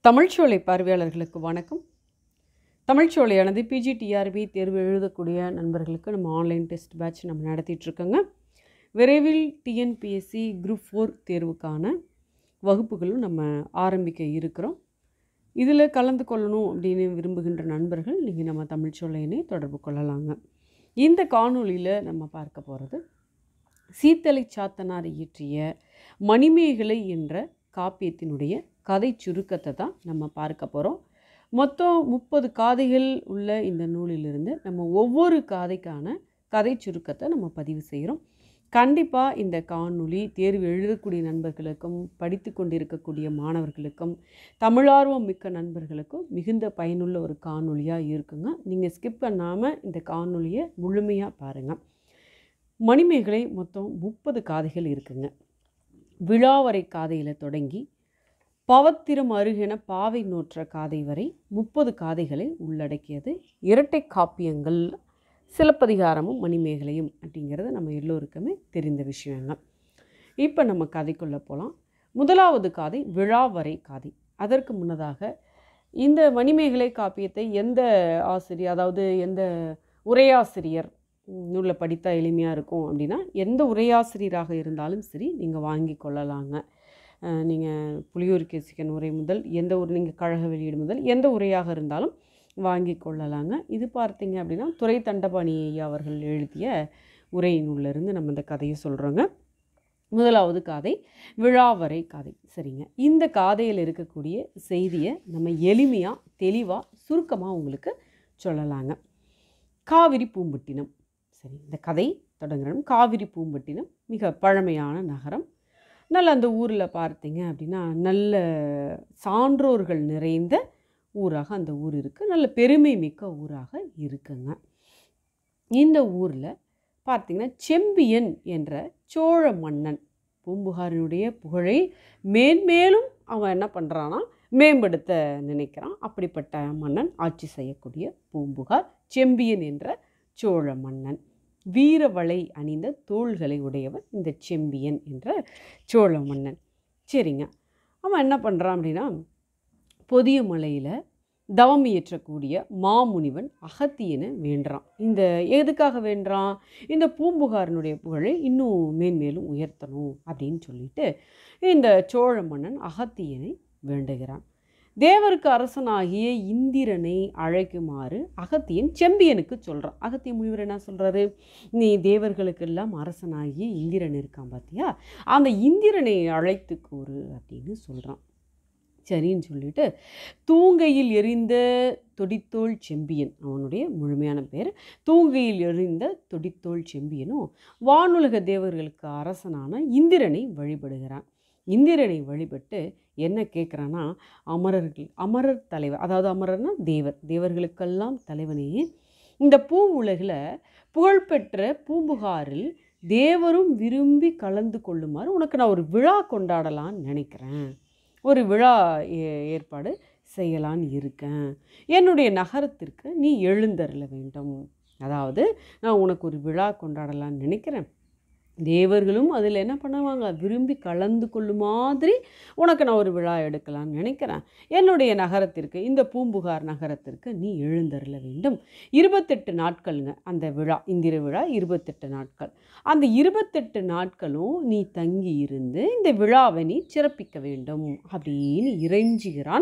தமிழ்ச்சோலை பார்வையாளர்களுக்கு வணக்கம் தமிழ்ச்சோலையானது பிஜிடிஆர்பி தேர்வு எழுதக்கூடிய நண்பர்களுக்கு நம்ம ஆன்லைன் டெஸ்ட் பேட்ச் நம்ம நடத்திட்டுருக்கோங்க விரைவில் டிஎன்பிஎஸ்சி குரூப் ஃபோர் தேர்வுக்கான வகுப்புகளும் நம்ம ஆரம்பிக்க இருக்கிறோம் இதில் கலந்து கொள்ளணும் அப்படின்னு விரும்புகின்ற நண்பர்கள் நீங்கள் நம்ம தமிழ்ச்சோலையினை தொடர்பு கொள்ளலாங்க இந்த காணொளியில் நம்ம பார்க்க போகிறது சீத்தலை சாத்தனார் இயற்றிய மணிமேகலை என்ற காப்பியத்தினுடைய கதை சுருக்கத்தை தான் நம்ம பார்க்க போகிறோம் மொத்தம் முப்பது காதைகள் உள்ள இந்த நூலிலிருந்து நம்ம ஒவ்வொரு காதைக்கான கதை சுருக்கத்தை நம்ம பதிவு செய்கிறோம் கண்டிப்பாக இந்த காணொளி தேர்வு எழுதக்கூடிய நண்பர்களுக்கும் படித்து கொண்டிருக்கக்கூடிய மாணவர்களுக்கும் தமிழார்வம் மிக்க நண்பர்களுக்கும் மிகுந்த பயனுள்ள ஒரு காணொளியாக இருக்குங்க நீங்கள் ஸ்கிப் பண்ணாமல் இந்த காணொளியை முழுமையாக பாருங்கள் மணிமேகலை மொத்தம் முப்பது காதைகள் இருக்குங்க விழாவரை காதையில் தொடங்கி பவத்திரம் அருகென பாவை நோற்ற காதை வரை முப்பது காதைகளை உள்ளடக்கியது இரட்டை காப்பியங்கள் சிலப்பதிகாரமும் மணிமேகலையும் அப்படிங்கிறது நம்ம எல்லோருக்குமே தெரிந்த விஷயங்க இப்போ நம்ம கதைக்குள்ளே போகலாம் முதலாவது காதை விழாவரை காதை அதற்கு முன்னதாக இந்த மணிமேகலை காப்பியத்தை எந்த ஆசிரியர் அதாவது எந்த உரையாசிரியர் நூலில் படித்தா எளிமையாக இருக்கும் அப்படின்னா எந்த உரையாசிரியராக இருந்தாலும் சரி நீங்கள் வாங்கி கொள்ளலாங்க நீங்கள் புலியூர் கேசிக்கன் உரை முதல் எந்த ஒரு நீங்கள் கழக வெளியீடு முதல் எந்த உரையாக இருந்தாலும் வாங்கி கொள்ளலாங்க இது பார்த்தீங்க அப்படின்னா துறை தண்டபாணி ஐயா அவர்கள் எழுதிய உரை நூலிலிருந்து நம்ம இந்த கதையை சொல்கிறோங்க முதலாவது காதை விழாவரை காதை சரிங்க இந்த காதையில் இருக்கக்கூடிய செய்தியை நம்ம எளிமையாக தெளிவாக சுருக்கமாக உங்களுக்கு சொல்லலாங்க காவிரி பூம்பட்டினம் சரி இந்த கதை தொடங்குறோம் காவிரி பூம்பட்டினம் மிக பழமையான நகரம் நல்ல அந்த ஊரில் பார்த்தீங்க அப்படின்னா நல்ல சான்றோர்கள் நிறைந்த ஊராக அந்த ஊர் இருக்குது நல்ல பெருமை மிக்க ஊராக இருக்குங்க இந்த ஊரில் பார்த்திங்கன்னா செம்பியன் என்ற சோழ மன்னன் பூம்புகாரினுடைய புகழை மேன்மேலும் அவன் என்ன பண்ணுறான்னா மேம்படுத்த நினைக்கிறான் அப்படிப்பட்ட மன்னன் ஆட்சி செய்யக்கூடிய பூம்புகார் செம்பியன் என்ற சோழ மன்னன் வீரவளை அணிந்த தோள்களை உடையவன் இந்த செம்பியன் என்ற சோழ மன்னன் சரிங்க அவன் என்ன பண்ணுறான் அப்படின்னா பொதிய மலையில் தவம் இயற்றக்கூடிய மாமுனிவன் அகத்தியனை வேண்டுறான் இந்த எதுக்காக வேண்டுறான் இந்த பூம்புகாரனுடைய புகழை இன்னும் மேன்மேலும் உயர்த்தணும் அப்படின்னு சொல்லிட்டு இந்த சோழ மன்னன் அகத்தியனை வேண்டுகிறான் தேவருக்கு அரசனாகிய இந்திரனை அழைக்குமாறு அகத்தியன் செம்பியனுக்கு சொல்கிறான் அகத்திய முனிவர் என்ன சொல்கிறாரு நீ தேவர்களுக்கெல்லாம் அரசனாகிய இந்திரன் இருக்கான் பார்த்தியா அந்த இந்திரனை அழைத்து கூறு அப்படின்னு சொல்கிறான் சரின்னு சொல்லிட்டு தூங்கையில் எரிந்த தொடித்தோள் செம்பியன் அவனுடைய முழுமையான பேர் தூங்கையில் எரிந்த தொடித்தோள் செம்பியனும் வானுலக தேவர்களுக்கு அரசனான இந்திரனை வழிபடுகிறான் இந்திரனை வழிபட்டு என்ன கேட்குறான்னா அமரர்கள் அமரர் தலைவர் அதாவது அமரர்னா தேவர் தேவர்களுக்கெல்லாம் தலைவனே இந்த பூ உலகில் புகழ்பெற்ற பூம்புகாரில் தேவரும் விரும்பி கலந்து கொள்ளுமாறு உனக்கு நான் ஒரு விழா கொண்டாடலான்னு நினைக்கிறேன் ஒரு விழா ஏற்பாடு செய்யலான்னு இருக்கேன் என்னுடைய நகரத்திற்கு நீ எழுந்தருள வேண்டும் அதாவது நான் உனக்கு ஒரு விழா கொண்டாடலான்னு நினைக்கிறேன் தேவர்களும் அதில் என்ன பண்ணுவாங்க விரும்பி கலந்து கொள்ளும் மாதிரி உனக்கு நான் ஒரு விழா எடுக்கலான்னு நினைக்கிறேன் என்னுடைய நகரத்திற்கு இந்த பூம்புகார் நகரத்திற்கு நீ எழுந்தருள வேண்டும் இருபத்தெட்டு நாட்களுங்க அந்த விழா இந்திர விழா இருபத்தெட்டு நாட்கள் அந்த இருபத்தெட்டு நாட்களும் நீ தங்கி இருந்து இந்த விழாவை நீ சிறப்பிக்க வேண்டும் அப்படின்னு இறைஞ்சுகிறான்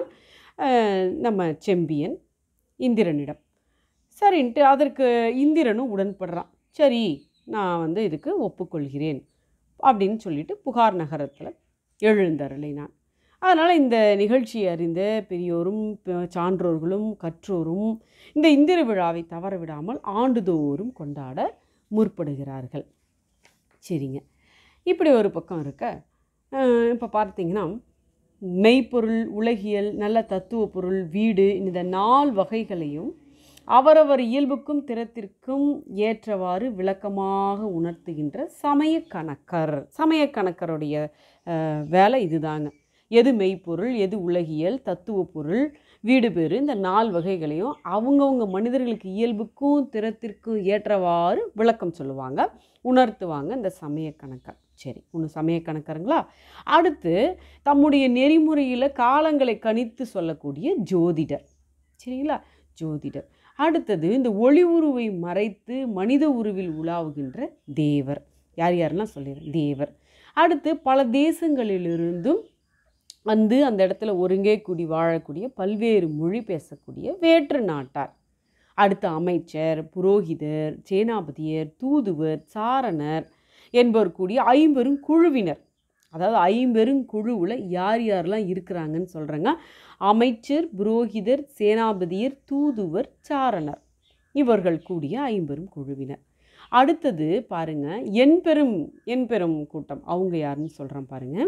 நம்ம செம்பியன் இந்திரனிடம் சரின்ட்டு அதற்கு இந்திரனும் உடன்படுறான் சரி நான் வந்து இதுக்கு ஒப்புக்கொள்கிறேன் அப்படின்னு சொல்லிட்டு புகார் நகரத்தில் எழுந்தருளினான் அதனால் இந்த நிகழ்ச்சியை அறிந்த பெரியோரும் சான்றோர்களும் கற்றோரும் இந்த இந்திர விழாவை தவற விடாமல் ஆண்டுதோறும் கொண்டாட முற்படுகிறார்கள் சரிங்க இப்படி ஒரு பக்கம் இருக்க இப்போ பார்த்தீங்கன்னா மெய்ப்பொருள் உலகியல் நல்ல தத்துவ பொருள் வீடு இந்த நால் வகைகளையும் அவரவர் இயல்புக்கும் திறத்திற்கும் ஏற்றவாறு விளக்கமாக உணர்த்துகின்ற சமய கணக்கர் சமய கணக்கருடைய வேலை இதுதாங்க எது மெய்ப்பொருள் எது உலகியல் தத்துவ பொருள் வீடு பேறு இந்த நால் வகைகளையும் அவங்கவுங்க மனிதர்களுக்கு இயல்புக்கும் திறத்திற்கும் ஏற்றவாறு விளக்கம் சொல்லுவாங்க உணர்த்துவாங்க இந்த சமய கணக்கர் சரி ஒன்று சமய கணக்கருங்களா அடுத்து தம்முடைய நெறிமுறையில் காலங்களை கணித்து சொல்லக்கூடிய ஜோதிடர் சரிங்களா ஜோதிடர் அடுத்தது இந்த ஒளி உருவை மறைத்து மனித உருவில் உலாவுகின்ற தேவர் யார் யாரெல்லாம் சொல்லிடுறேன் தேவர் அடுத்து பல தேசங்களிலிருந்தும் வந்து அந்த இடத்துல ஒருங்கே கூடி வாழக்கூடிய பல்வேறு மொழி பேசக்கூடிய வேற்று நாட்டார் அடுத்து அமைச்சர் புரோகிதர் சேனாபதியர் தூதுவர் சாரணர் என்பவர் கூடிய ஐம்பெரும் குழுவினர் அதாவது ஐம்பெரும் குழுவில் யார் யாரெல்லாம் இருக்கிறாங்கன்னு சொல்கிறேங்க அமைச்சர் புரோகிதர் சேனாபதியர் தூதுவர் சாரணர் இவர்கள் கூடிய ஐம்பெரும் குழுவினர் அடுத்தது பாருங்க என் பெரும் என் பெரும் கூட்டம் அவங்க யாருன்னு சொல்கிறேன் பாருங்க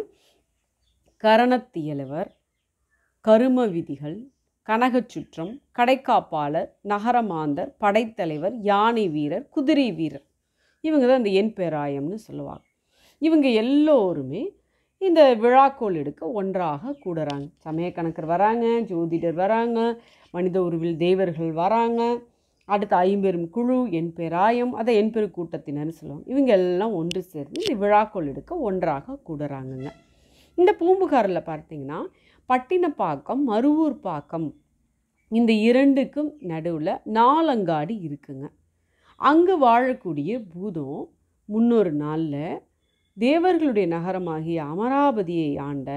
கரணத்தியலவர் கரும விதிகள் கனகச்சுற்றம் கடைக்காப்பாளர் நகரமாந்தர் படைத்தலைவர் யானை வீரர் குதிரை வீரர் இவங்க தான் இந்த என் பேராயம்னு சொல்லுவாங்க இவங்க எல்லோருமே இந்த விழாக்கோள் எடுக்க ஒன்றாக கூடுறாங்க சமய கணக்கர் வராங்க ஜோதிடர் வராங்க மனித உருவில் தேவர்கள் வராங்க அடுத்து ஐம்பெரும் குழு என் பேராயம் அதை என் பெரு கூட்டத்தினர்னு சொல்லுவாங்க இவங்க எல்லாம் ஒன்று சேர்ந்து இந்த விழாக்கோள் எடுக்க ஒன்றாக கூடுறாங்கங்க இந்த பூம்புகாரில் பார்த்தீங்கன்னா பட்டினப்பாக்கம் மருவூர் பாக்கம் இந்த இரண்டுக்கும் நடுவில் நாலங்காடி இருக்குங்க அங்கே வாழக்கூடிய பூதம் முன்னொரு நாளில் தேவர்களுடைய நகரமாகிய அமராவதியை ஆண்ட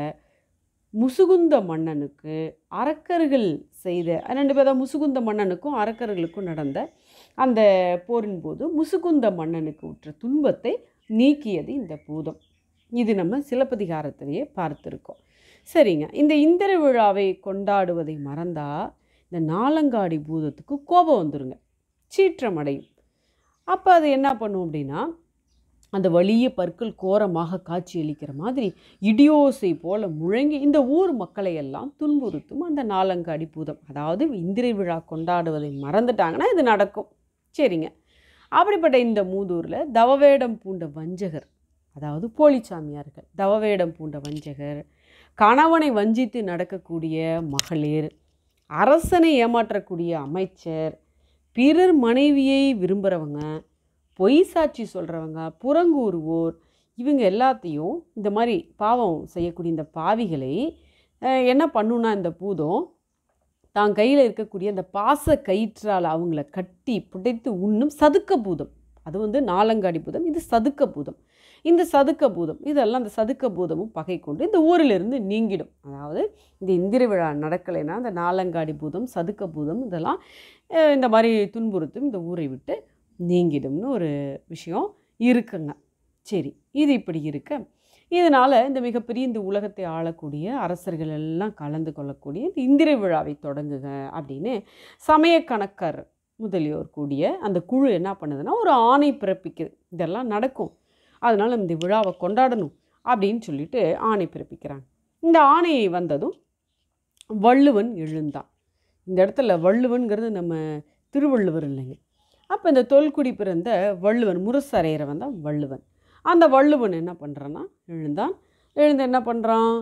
முசுகுந்த மன்னனுக்கு அரக்கர்கள் செய்த ரெண்டு பேரும் முசுகுந்த மன்னனுக்கும் அரக்கர்களுக்கும் நடந்த அந்த போரின் போது முசுகுந்த மன்னனுக்கு உற்ற துன்பத்தை நீக்கியது இந்த பூதம் இது நம்ம சிலப்பதிகாரத்திலேயே பார்த்துருக்கோம் சரிங்க இந்த இந்திர விழாவை கொண்டாடுவதை மறந்தா இந்த நாலங்காடி பூதத்துக்கு கோபம் வந்துருங்க சீற்றம் அடையும் அப்போ அது என்ன பண்ணும் அப்படின்னா அந்த வலிய பற்கள் கோரமாக காட்சியளிக்கிற மாதிரி இடியோசை போல முழங்கி இந்த ஊர் மக்களை எல்லாம் துன்புறுத்தும் அந்த நாலங்காடி பூதம் அதாவது இந்திரை விழா கொண்டாடுவதை மறந்துட்டாங்கன்னா இது நடக்கும் சரிங்க அப்படிப்பட்ட இந்த மூதூரில் தவவேடம் பூண்ட வஞ்சகர் அதாவது போலிச்சாமியார்கள் தவவேடம் பூண்ட வஞ்சகர் கணவனை வஞ்சித்து நடக்கக்கூடிய மகளிர் அரசனை ஏமாற்றக்கூடிய அமைச்சர் பிறர் மனைவியை விரும்புகிறவங்க பொய் சாட்சி சொல்கிறவங்க புறங்கூறுவோர் இவங்க எல்லாத்தையும் இந்த மாதிரி பாவம் செய்யக்கூடிய இந்த பாவிகளை அஹ், என்ன பண்ணுன்னா இந்த பூதம் தான் கையில் இருக்கக்கூடிய அந்த பாச கயிற்றால் அவங்கள கட்டி புடைத்து உண்ணும் சதுக்க பூதம் அது வந்து நாலங்காடி பூதம் இது சதுக்க பூதம் இந்த சதுக்க பூதம் இதெல்லாம் அந்த சதுக்க பூதமும் பகை கொண்டு இந்த ஊரிலிருந்து நீங்கிடும் அதாவது இந்த இந்திர விழா நடக்கலைன்னா அந்த நாலங்காடி பூதம் சதுக்க பூதம் இதெல்லாம் அஹ், இந்த மாதிரி துன்புறுத்தும் இந்த ஊரை விட்டு நீங்கிடும்னு ஒரு விஷயம் இருக்குங்க சரி இது இப்படி இருக்க இதனால் இந்த மிகப்பெரிய இந்த உலகத்தை ஆளக்கூடிய அரசர்கள் எல்லாம் கலந்து கொள்ளக்கூடிய இந்த இந்திர விழாவை தொடங்குக அப்படின்னு சமய கணக்கர் முதலியோர் கூடிய அந்த குழு என்ன பண்ணுதுன்னா ஒரு ஆணை பிறப்பிக்குது இதெல்லாம் நடக்கும் அதனால் இந்த விழாவை கொண்டாடணும் அப்படின்னு சொல்லிட்டு ஆணை பிறப்பிக்கிறாங்க இந்த ஆணை வந்ததும் வள்ளுவன் எழுந்தான் இந்த இடத்துல வள்ளுவன்கிறது நம்ம திருவள்ளுவர் இல்லைங்க அப்போ இந்த தொல்குடி பிறந்த வள்ளுவன் முரசறையறவன் தான் வள்ளுவன் அந்த வள்ளுவன் என்ன பண்ணுறான்னா எழுந்தான் எழுந்து என்ன பண்ணுறான்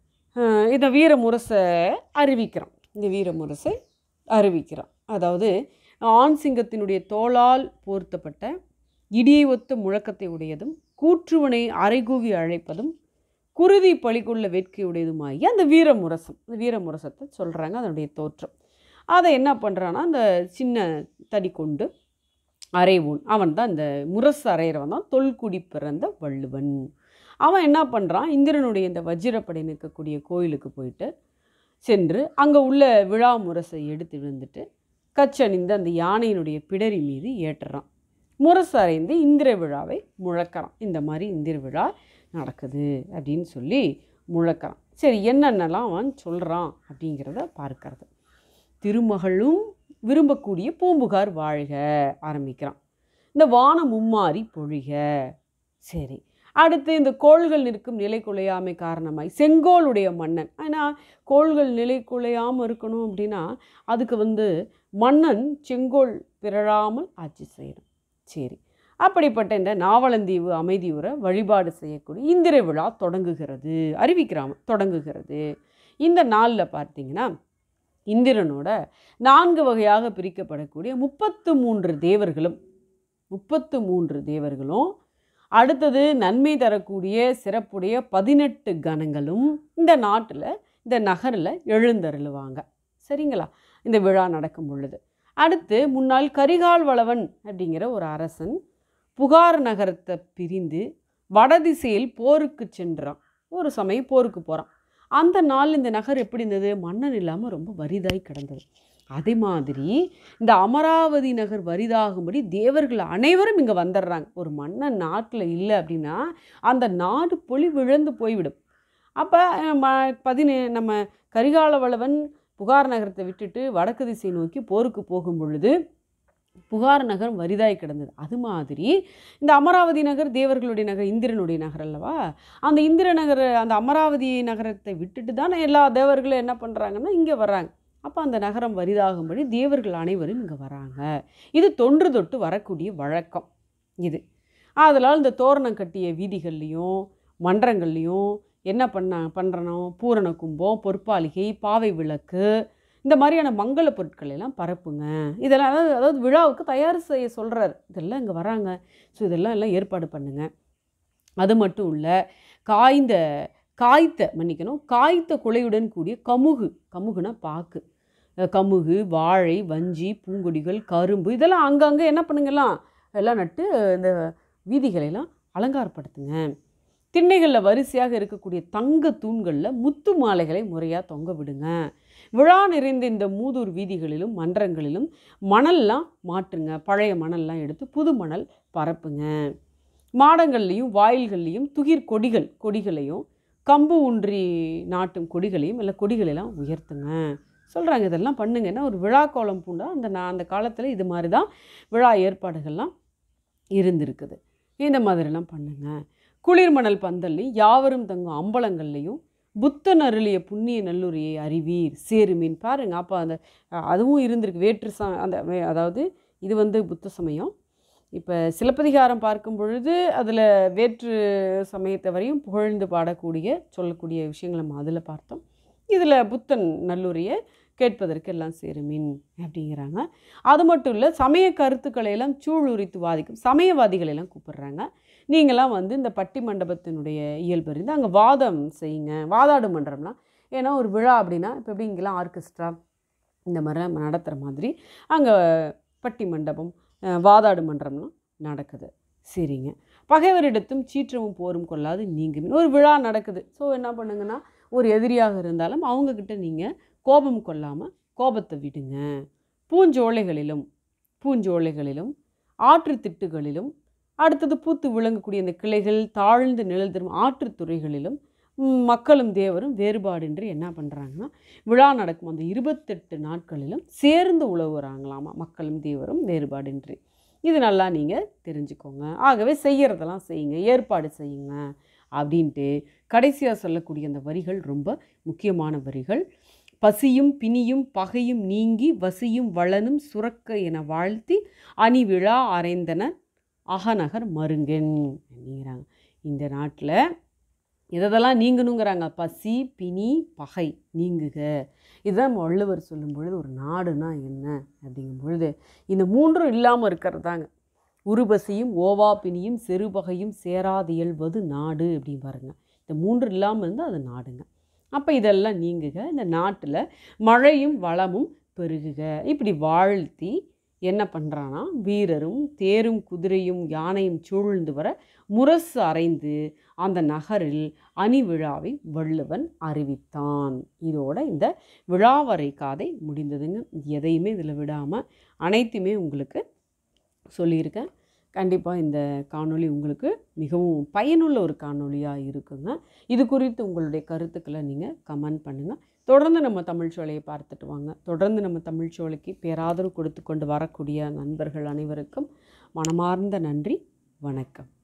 இந்த வீர முரசை அறிவிக்கிறான் இந்த வீர முரசை அறிவிக்கிறான் அதாவது ஆண் சிங்கத்தினுடைய தோளால் போர்த்தப்பட்ட இடியை ஒத்த முழக்கத்தை உடையதும் கூற்றுவனை அரைகூவி அழைப்பதும் குருதி பழிக்குள்ள வேட்கையுடையதுமாகி அந்த வீரமுரசம் அந்த வீரமுரசத்தை சொல்கிறாங்க அதனுடைய தோற்றம் அதை என்ன பண்ணுறான்னா அந்த சின்ன தடி கொண்டு அரைவோன் அவன் தான் இந்த முரசு அரைகிறவன் தான் தொல்குடி பிறந்த வள்ளுவன் அவன் என்ன பண்ணுறான் இந்திரனுடைய இந்த வஜ்ரப்படை நிற்கக்கூடிய கோயிலுக்கு போயிட்டு சென்று அங்கே உள்ள விழா முரசை எடுத்து விழுந்துட்டு கச்சணிந்து அந்த யானையினுடைய பிடரி மீது ஏற்றுறான் முரசு அறைந்து இந்திர விழாவை முழக்கிறான் இந்த மாதிரி இந்திர விழா நடக்குது அப்படின்னு சொல்லி முழக்கிறான் சரி என்னென்னலாம் அவன் சொல்கிறான் அப்படிங்கிறத பார்க்கறது திருமகளும் விரும்பக்கூடிய பூம்புகார் வாழ்க ஆரம்பிக்கிறான் இந்த வானம் மும்மாரி பொழிக சரி அடுத்து இந்த கோள்கள் நிற்கும் நிலை குலையாமை காரணமாய் செங்கோலுடைய மன்னன் ஆனால் கோள்கள் நிலை குலையாமல் இருக்கணும் அப்படின்னா அதுக்கு வந்து மன்னன் செங்கோல் பிறழாமல் ஆட்சி செய்யணும் சரி அப்படிப்பட்ட இந்த நாவலந்தீவு அமைதியுற வழிபாடு செய்யக்கூடிய இந்திர விழா தொடங்குகிறது அறிவிக்கிறாம தொடங்குகிறது இந்த நாளில் பார்த்தீங்கன்னா இந்திரனோட நான்கு வகையாக பிரிக்கப்படக்கூடிய முப்பத்து மூன்று தேவர்களும் முப்பத்து மூன்று தேவர்களும் அடுத்தது நன்மை தரக்கூடிய சிறப்புடைய பதினெட்டு கணங்களும் இந்த நாட்டில் இந்த நகரில் எழுந்தருளுவாங்க சரிங்களா இந்த விழா நடக்கும் பொழுது அடுத்து முன்னாள் கரிகால் வளவன் அப்படிங்கிற ஒரு அரசன் புகார் நகரத்தை பிரிந்து வடதிசையில் போருக்கு சென்றான் ஒரு சமயம் போருக்கு போகிறான் அந்த நாள் இந்த நகர் எப்படி இருந்தது மன்னன் இல்லாமல் ரொம்ப வரிதாய் கிடந்தது அதே மாதிரி இந்த அமராவதி நகர் வரிதாகும்படி தேவர்கள் அனைவரும் இங்கே வந்துடுறாங்க ஒரு மன்னன் நாட்டில் இல்லை அப்படின்னா அந்த நாடு பொலிவிழந்து போய்விடும் அப்போ ம பதினே நம்ம கரிகால வளவன் புகார் நகரத்தை விட்டுட்டு வடக்கு திசை நோக்கி போருக்கு போகும் பொழுது புகார் நகரம் வரிதாய் கிடந்தது அது மாதிரி இந்த அமராவதி நகர் தேவர்களுடைய நகர் இந்திரனுடைய நகர் அல்லவா அந்த இந்திர நகர் அந்த அமராவதி நகரத்தை விட்டுட்டு தானே எல்லா தேவர்களும் என்ன பண்ணுறாங்கன்னா இங்கே வர்றாங்க அப்போ அந்த நகரம் வரிதாகும்படி தேவர்கள் அனைவரும் இங்கே வராங்க இது தொன்று தொட்டு வரக்கூடிய வழக்கம் இது அதனால் இந்த தோரணம் கட்டிய வீதிகள்லேயும் மன்றங்கள்லேயும் என்ன பண்ண பண்ணுறணும் பூரண கும்பம் பொற்பாலிகை பாவை விளக்கு இந்த மாதிரியான மங்கள பொருட்கள் எல்லாம் பரப்புங்க இதெல்லாம் அதாவது அதாவது விழாவுக்கு தயார் செய்ய சொல்கிறார் இதெல்லாம் இங்கே வராங்க ஸோ இதெல்லாம் எல்லாம் ஏற்பாடு பண்ணுங்க அது மட்டும் இல்லை காய்ந்த காய்த்த மன்னிக்கணும் காய்த்த குலையுடன் கூடிய கமுகு கமுகுனா பாக்கு அஹ் கமுகு வாழை வஞ்சி பூங்கொடிகள் கரும்பு இதெல்லாம் அங்கங்கே என்ன பண்ணுங்கலாம் எல்லாம் நட்டு இந்த வீதிகளெல்லாம் அலங்காரப்படுத்துங்க திண்ணைகளில் வரிசையாக இருக்கக்கூடிய தங்க தூண்களில் முத்து மாலைகளை முறையாக தொங்க விடுங்க விழா நிறைந்த இந்த மூதூர் வீதிகளிலும் மன்றங்களிலும் மணல்லாம் மாற்றுங்க பழைய மணல்லாம் எடுத்து புது மணல் பரப்புங்க மாடங்கள்லேயும் வாயில்கள்லேயும் துகிர் கொடிகள் கொடிகளையும் கம்பு ஊன்றி நாட்டும் கொடிகளையும் இல்லை கொடிகளெல்லாம் உயர்த்துங்க சொல்கிறாங்க இதெல்லாம் பண்ணுங்க ஏன்னா ஒரு விழா கோலம் பூண்டா அந்த நான் அந்த காலத்தில் இது மாதிரி தான் விழா ஏற்பாடுகள்லாம் இருந்திருக்குது இந்த மாதிரிலாம் பண்ணுங்க குளிர்மணல் பந்தல்லையும் யாவரும் தங்கும் அம்பலங்கள்லையும் புத்தன் அருளிய புண்ணிய நல்லுரையை அறிவீர் சேருமீன் பாருங்க அப்போ அந்த அஹ், அதுவும் இருந்திருக்கு வேற்று ச அந்த வே- அதாவது இது வந்து புத்த சமயம் இப்போ சிலப்பதிகாரம் பார்க்கும் பொழுது அதில் வேற்று சமயத்தை வரையும் புகழ்ந்து பாடக்கூடிய சொல்லக்கூடிய விஷயங்களை நம்ம அதில் பார்த்தோம் இதில் புத்தன் நல்லுரையை கேட்பதற்கு எல்லாம் சேருமின் அப்படிங்கிறாங்க அது மட்டும் இல்லை சமய கருத்துக்களை எல்லாம் சூளுரித்து வாதிக்கும் சமயவாதிகளை எல்லாம் கூப்பிடுறாங்க நீங்களாம் வந்து இந்த பட்டி மண்டபத்தினுடைய இயல்பு அறிந்து அங்கே வாதம் செய்யுங்க வாதாடு மன்றம்லாம் ஏன்னா ஒரு விழா அப்படின்னா இப்போ எப்படி இங்கெல்லாம் ஆர்கெஸ்ட்ரா இந்த மாதிரி நம்ம நடத்துகிற மாதிரி அங்கே பட்டி மண்டபம் அஹ், வாதாடு மன்றம்லாம் நடக்குது சரிங்க பகைவரிடத்தும் சீற்றமும் போரும் கொள்ளாது நீங்குமின் ஒரு விழா நடக்குது ஸோ என்ன பண்ணுங்கன்னா ஒரு எதிரியாக இருந்தாலும் அவங்கக்கிட்ட நீங்கள் கோபம் கொள்ளாமல் கோபத்தை விடுங்க பூஞ்சோலைகளிலும் பூஞ்சோலைகளிலும் ஆற்றுத் திட்டுகளிலும் அடுத்தது பூத்து விளங்கக்கூடிய இந்த கிளைகள் தாழ்ந்து நிழல் தரும் ஆற்றுத் துறைகளிலும் ம், மக்களும் தேவரும் வேறுபாடின்றி என்ன பண்ணுறாங்கன்னா விழா நடக்கும் அந்த இருபத்தெட்டு நாட்களிலும் சேர்ந்து உழவுறாங்களாமா மக்களும் தேவரும் வேறுபாடின்றி இது நல்லா நீங்கள் தெரிஞ்சுக்கோங்க ஆகவே செய்கிறதெல்லாம் செய்யுங்க ஏற்பாடு செய்யுங்க அப்படின்ட்டு கடைசியாக சொல்லக்கூடிய அந்த வரிகள் ரொம்ப முக்கியமான வரிகள் பசியும் பிணியும் பகையும் நீங்கி வசியும் வளனும் சுரக்க என வாழ்த்தி அணி விழா அறைந்தனர் அகநகர் மருங்கன் அப்படிங்கிறாங்க இந்த நாட்டில் இதெல்லாம் நீங்கணுங்கிறாங்க பசி பிணி பகை நீங்குக இதுதான் நம்ம வள்ளுவர் சொல்லும் பொழுது ஒரு நாடுனா என்ன அப்படிங்கும் பொழுது இந்த மூன்றும் இல்லாமல் இருக்கிறதாங்க உருபசியும் ஓவா பிணியும் செருபகையும் சேராது இயல்வது நாடு அப்படின்னு பாருங்க இந்த மூன்று இல்லாமல் இருந்தால் அது நாடுங்க அப்போ இதெல்லாம் நீங்குக இந்த நாட்டில் மழையும் வளமும் பெருகுக இப்படி வாழ்த்தி என்ன பண்ணுறான்னா வீரரும் தேரும் குதிரையும் யானையும் சூழ்ந்து வர முரசு அறைந்து அந்த நகரில் அணி விழாவை வள்ளுவன் அறிவித்தான் இதோட இந்த விழாவரை காதை முடிந்ததுங்க எதையுமே இதில் விடாமல் அனைத்துமே உங்களுக்கு சொல்லியிருக்கேன் கண்டிப்பாக இந்த காணொளி உங்களுக்கு மிகவும் பயனுள்ள ஒரு காணொளியாக இருக்குங்க இது குறித்து உங்களுடைய கருத்துக்களை நீங்கள் கமெண்ட் பண்ணுங்கள் தொடர்ந்து நம்ம தமிழ் சோலையை பார்த்துட்டு வாங்க தொடர்ந்து நம்ம தமிழ் சோலைக்கு பேராதரவு கொடுத்து கொண்டு வரக்கூடிய நண்பர்கள் அனைவருக்கும் மனமார்ந்த நன்றி வணக்கம்